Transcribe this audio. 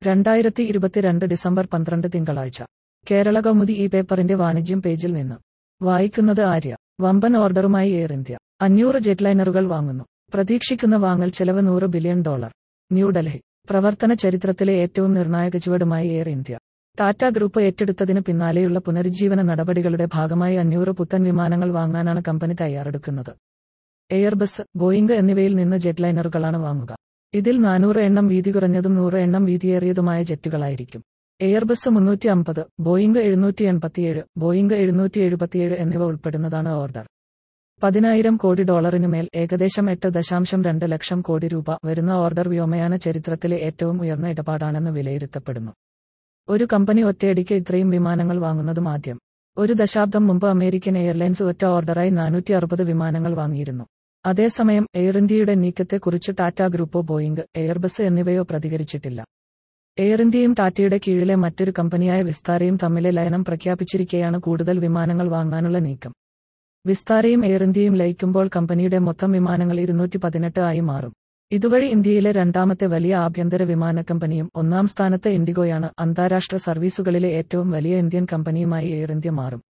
രണ്ടായിരത്തി ഇരുപത്തിരണ്ട് ഡിസംബർ പന്ത്രണ്ട് തിങ്കളാഴ്ച കേരള കൗമുദി ഈ പേപ്പറിന്റെ വാണിജ്യം പേജിൽ നിന്ന് വായിക്കുന്നത് ആര്യ വമ്പൻ ഓർഡറുമായി എയർ ഇന്ത്യ അഞ്ഞൂറ് ജെറ്റ്ലൈനറുകൾ വാങ്ങുന്നു പ്രതീക്ഷിക്കുന്ന വാങ്ങൽ ചെലവ് നൂറ് ബില്യൺ ഡോളർ ന്യൂഡൽഹി പ്രവർത്തന ചരിത്രത്തിലെ ഏറ്റവും നിർണായക ചുവടുമായി എയർ ഇന്ത്യ ടാറ്റ ഗ്രൂപ്പ് ഏറ്റെടുത്തതിന് പിന്നാലെയുള്ള പുനരുജ്ജീവന നടപടികളുടെ ഭാഗമായി അഞ്ഞൂറ് പുത്തൻ വിമാനങ്ങൾ വാങ്ങാനാണ് കമ്പനി തയ്യാറെടുക്കുന്നത് എയർബസ് ബോയിംഗ് എന്നിവയിൽ നിന്ന് ജെറ്റ്ലൈനറുകളാണ് വാങ്ങുക ഇതിൽ നാനൂറ് എണ്ണം വീതി കുറഞ്ഞതും നൂറ് എണ്ണം വീതിയേറിയതുമായ ജെറ്റുകളായിരിക്കും എയർബസ് മുന്നൂറ്റി അമ്പത് ബോയിംഗ് എഴുന്നൂറ്റി എൺപത്തിയേഴ് ബോയിംഗ് എഴുന്നൂറ്റി എഴുപത്തിയേഴ് എന്നിവ ഉൾപ്പെടുന്നതാണ് ഓർഡർ പതിനായിരം കോടി ഡോളറിനു മേൽ ഏകദേശം എട്ട് ദശാംശം രണ്ട് ലക്ഷം കോടി രൂപ വരുന്ന ഓർഡർ വ്യോമയാന ചരിത്രത്തിലെ ഏറ്റവും ഉയർന്ന ഇടപാടാണെന്ന് വിലയിരുത്തപ്പെടുന്നു ഒരു കമ്പനി ഒറ്റയടിക്ക് ഇത്രയും വിമാനങ്ങൾ വാങ്ങുന്നതും ആദ്യം ഒരു ദശാബ്ദം മുമ്പ് അമേരിക്കൻ എയർലൈൻസ് ഒറ്റ ഓർഡറായി നാനൂറ്റി അറുപത് വിമാനങ്ങൾ വാങ്ങിയിരുന്നു അതേസമയം എയർ ഇന്ത്യയുടെ നീക്കത്തെക്കുറിച്ച് ടാറ്റ ഗ്രൂപ്പോ ബോയിംഗ് എയർബസ് എന്നിവയോ പ്രതികരിച്ചിട്ടില്ല എയർ ഇന്ത്യയും ടാറ്റയുടെ കീഴിലെ മറ്റൊരു കമ്പനിയായ വിസ്താരയും തമ്മിലെ ലയനം പ്രഖ്യാപിച്ചിരിക്കെയാണ് കൂടുതൽ വിമാനങ്ങൾ വാങ്ങാനുള്ള നീക്കം വിസ്താരയും എയർ ഇന്ത്യയും ലയിക്കുമ്പോൾ കമ്പനിയുടെ മൊത്തം വിമാനങ്ങൾ ഇരുന്നൂറ്റി പതിനെട്ട് ആയി മാറും ഇതുവഴി ഇന്ത്യയിലെ രണ്ടാമത്തെ വലിയ ആഭ്യന്തര വിമാന കമ്പനിയും ഒന്നാം സ്ഥാനത്ത് ഇൻഡിഗോയാണ് അന്താരാഷ്ട്ര സർവീസുകളിലെ ഏറ്റവും വലിയ ഇന്ത്യൻ കമ്പനിയുമായി എയർ ഇന്ത്യ മാറും